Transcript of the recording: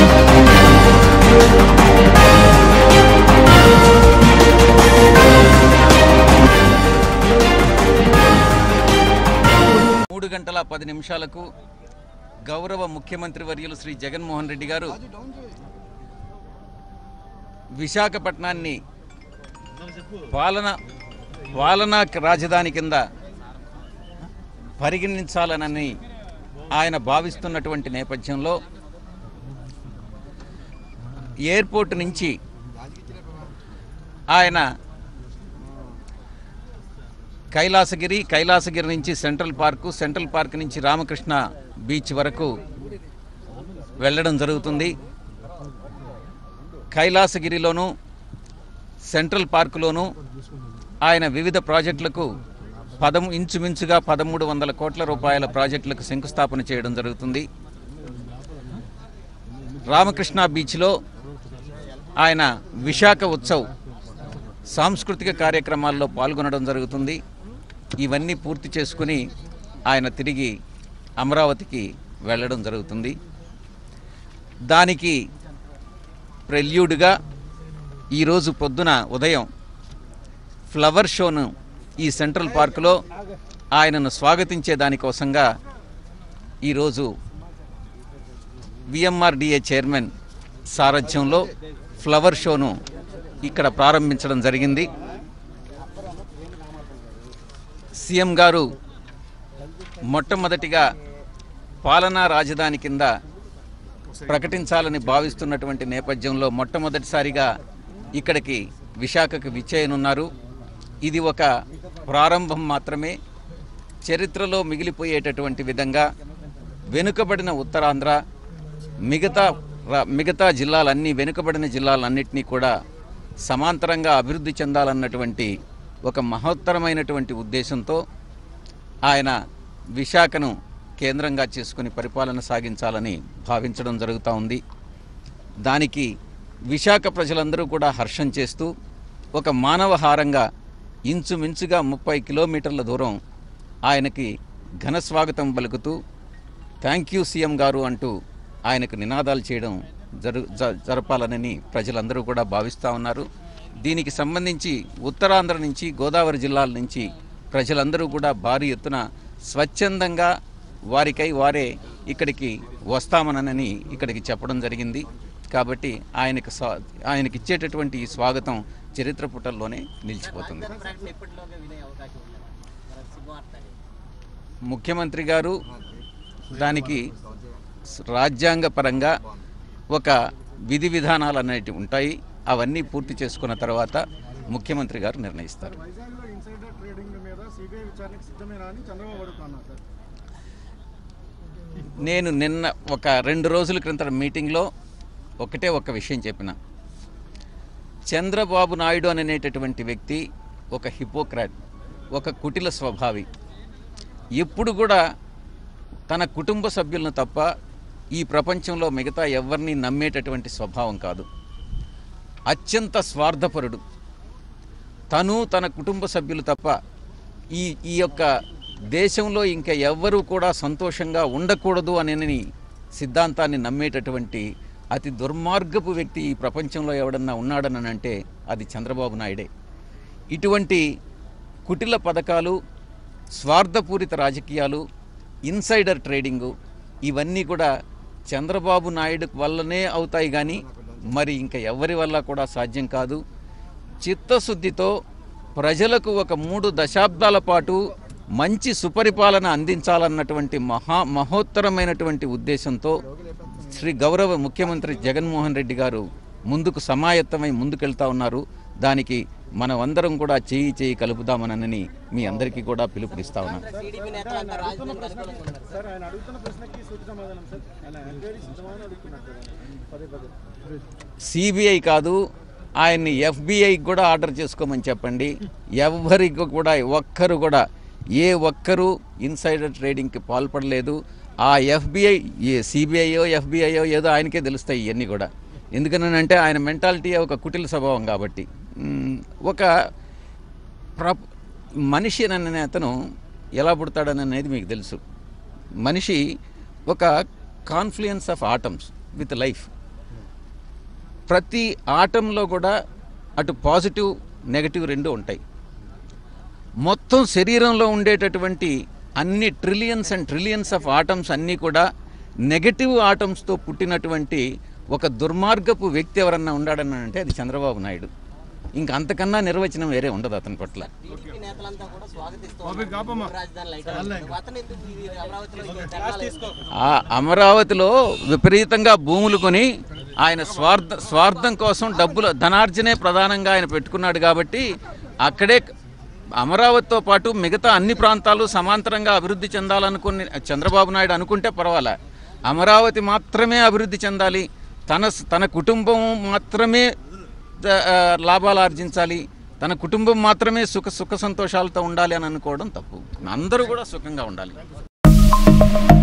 మూడు గంటల పది నిమిషాలకు గౌరవ ముఖ్యమంత్రి వర్యులు శ్రీ జగన్మోహన్ రెడ్డి గారు విశాఖపట్నాన్ని పాలన పాలనా రాజధాని కింద పరిగణించాలనని ఆయన భావిస్తున్నటువంటి నేపథ్యంలో ఎయిర్పోర్ట్ నుంచి ఆయన కైలాసగిరి కైలాసగిరి నుంచి సెంట్రల్ పార్కు సెంట్రల్ పార్క్ నుంచి రామకృష్ణ బీచ్ వరకు వెళ్ళడం జరుగుతుంది కైలాసగిరిలోను సెంట్రల్ పార్కులోను ఆయన వివిధ ప్రాజెక్టులకు పదము ఇంచుమించుగా పదమూడు వందల కోట్ల రూపాయల ప్రాజెక్టులకు శంకుస్థాపన చేయడం జరుగుతుంది రామకృష్ణ బీచ్లో ఆయన విశాఖ ఉత్సవ్ సాంస్కృతిక కార్యక్రమాల్లో పాల్గొనడం జరుగుతుంది ఇవన్నీ పూర్తి చేసుకుని ఆయన తిరిగి అమరావతికి వెళ్ళడం జరుగుతుంది దానికి ప్రెల్యూడ్గా ఈరోజు పొద్దున ఉదయం ఫ్లవర్ షోను ఈ సెంట్రల్ పార్కులో ఆయనను స్వాగతించే దానికోసంగా ఈరోజు విఎంఆర్డిఏ చైర్మన్ సారథ్యంలో ఫ్లవర్ షోను ఇక్కడ ప్రారంభించడం జరిగింది సీఎం గారు మొట్టమొదటిగా పాలనా రాజధాని కింద ప్రకటించాలని భావిస్తున్నటువంటి నేపథ్యంలో మొట్టమొదటిసారిగా ఇక్కడికి విశాఖకు విచ్చేయనున్నారు ఇది ఒక ప్రారంభం మాత్రమే చరిత్రలో మిగిలిపోయేటటువంటి విధంగా వెనుకబడిన ఉత్తరాంధ్ర మిగతా రా- మిగతా జిల్లాలన్నీ వెనుకబడిన జిల్లాలన్నింటినీ కూడా సమాంతరంగా అభివృద్ధి చెందాలన్నటువంటి ఒక మహోత్తరమైనటువంటి ఉద్దేశంతో ఆయన విశాఖను కేంద్రంగా చేసుకుని పరిపాలన సాగించాలని భావించడం జరుగుతూ ఉంది దానికి విశాఖ ప్రజలందరూ కూడా హర్షం చేస్తూ ఒక మానవహారంగా ఇంచుమించుగా ముప్పై కిలోమీటర్ల దూరం ఆయనకి ఘన స్వాగతం పలుకుతూ థ్యాంక్ యూ సీఎం గారు అంటూ ఆయనకు నినాదాలు చేయడం జరు జ- జరపాలనని ప్రజలందరూ కూడా భావిస్తూ ఉన్నారు దీనికి సంబంధించి ఉత్తరాంధ్ర నుంచి గోదావరి జిల్లాల నుంచి ప్రజలందరూ కూడా భారీ ఎత్తున స్వచ్ఛందంగా వారికై వారే ఇక్కడికి వస్తామనని ఇక్కడికి చెప్పడం జరిగింది కాబట్టి ఆయనకు స్వా ఆయనకి ఇచ్చేటటువంటి ఈ స్వాగతం చరిత్ర పుటల్లోనే నిలిచిపోతుంది ప్రకటన ఎప్పటిలోగా వినే అవకాశం ఉంది మరి శుభవార్త అది. ముఖ్యమంత్రి గారు దానికి రాజ్యాంగ పరంగా ఒక విధి విధానాలు అనేటివి ఉంటాయి అవన్నీ పూర్తి చేసుకున్న తర్వాత ముఖ్యమంత్రి గారు నిర్ణయిస్తారు వైజాగ్లో ఇన్సైడర్ ట్రేడింగ్ మీద సిబిఐ విచారణకు సిద్ధమేనా అని చంద్రబాబు అడుగుతున్నారు సార్ నేను నిన్న ఒక రెండు రోజుల క్రితం మీటింగ్లో ఒకటే ఒక విషయం చెప్పిన చంద్రబాబు నాయుడు అనేటటువంటి వ్యక్తి ఒక హిపోక్రాట్ ఒక కుటిల స్వభావి ఎప్పుడు కూడా తన కుటుంబ సభ్యులను తప్ప ఈ ప్రపంచంలో మిగతా ఎవరిని నమ్మేటటువంటి స్వభావం కాదు అత్యంత స్వార్థపరుడు తను తన కుటుంబ సభ్యులు తప్ప ఈ ఈ యొక్క దేశంలో ఇంకా ఎవ్వరూ కూడా సంతోషంగా ఉండకూడదు అనే సిద్ధాంతాన్ని నమ్మేటటువంటి అతి దుర్మార్గపు వ్యక్తి ఈ ప్రపంచంలో ఎవడన్నా ఉన్నాడని అంటే అది చంద్రబాబు నాయుడే ఇటువంటి కుటిల పథకాలు స్వార్థపూరిత రాజకీయాలు ఇన్సైడర్ ట్రేడింగు ఇవన్నీ కూడా చంద్రబాబు నాయుడు వల్లనే అవుతాయి కానీ మరి ఇంకా ఎవరి వల్ల కూడా సాధ్యం కాదు చిత్తశుద్ధితో ప్రజలకు ఒక మూడు దశాబ్దాల పాటు మంచి సుపరిపాలన అందించాలన్నటువంటి మహా మహోత్తరమైనటువంటి ఉద్దేశంతో శ్రీ గౌరవ ముఖ్యమంత్రి జగన్మోహన్ రెడ్డి గారు ముందుకు సమాయత్తమై ముందుకెళ్తా ఉన్నారు దానికి మనం అందరం కూడా చేయి చేయి కలుపుదామనని మీ అందరికీ కూడా పిలుపునిస్తా ఉన్నాను టీడీపీ నేతలంతా రాజధానికి అనుకూలంగా ఉన్నారు సార్ ఆయన అడుగుతున్న ప్రశ్నకి సూటి సమాధానం సార్ ఆయన ఎంక్వైరీ సిద్ధమని అడుగుతున్నారు సార్ ఆయన. పదే పదే సిబిఐ కాదు ఆయన్ని ఎఫ్బిఐకి కూడా ఆర్డర్ చేసుకోమని చెప్పండి ఎవరికి కూడా ఒక్కరు కూడా ఏ ఒక్కరు ఇన్సైడర్ ట్రేడింగ్కి పాల్పడలేదు ఆ ఎఫ్బిఐ ఏ సిబిఐయో ఎఫ్బిఐయో ఏదో ఆయనకే తెలుస్తాయి ఇవన్నీ కూడా ఎందుకనంటే ఆయన మెంటాలిటీ ఒక కుటిల స్వభావం కాబట్టి మ్, ఒక ప్ర మనిషి అనే అతను ఎలా పుడతాడని అనేది మీకు తెలుసు మనిషి ఒక confluence of atoms with life ప్రతి ఆటంలో కూడా అటు పాజిటివ్ నెగటివ్ రెండు ఉంటాయి మొత్తం శరీరంలో ఉండేటటువంటి అన్ని trillions and trillions of atoms అన్నీ కూడా నెగటివ్ ఆటమ్స్తో పుట్టినటువంటి ఒక దుర్మార్గపు వ్యక్తి ఎవరన్నా ఉన్నాడని అంటే అది చంద్రబాబు నాయుడు ఇంకా అంతకన్నా నిర్వచనం వేరే ఉండదు అతని పట్ల టీడీపీ నేతలంతా కూడా స్వాగతిస్తూ ఉన్నారు. మూడు రాజధానులు అయితే అతను ఎందుకు ఇది అమరావతిలో ఇది జరగాలి? ఆ అమరావతిలో విపరీతంగా భూములు కొని ఆయన స్వార్థ స్వార్థం కోసం డబ్బులు ధనార్జనే ప్రధానంగా ఆయన పెట్టుకున్నాడు కాబట్టి అక్కడే అమరావతితో పాటు మిగతా అన్ని ప్రాంతాలు సమాంతరంగా అభివృద్ధి చెందాలనుకుని చంద్రబాబు నాయుడు అనుకుంటే పర్వాలే అమరావతి మాత్రమే అభివృద్ధి చెందాలి తన తన కుటుంబం మాత్రమే ద- ఆ, లాభాలు ఆర్జించాలి తన కుటుంబం మాత్రమే సుఖ సుఖ సంతోషాలతో ఉండాలి అని అనుకోవడం తప్పు అందరూ కూడా సుఖంగా ఉండాలి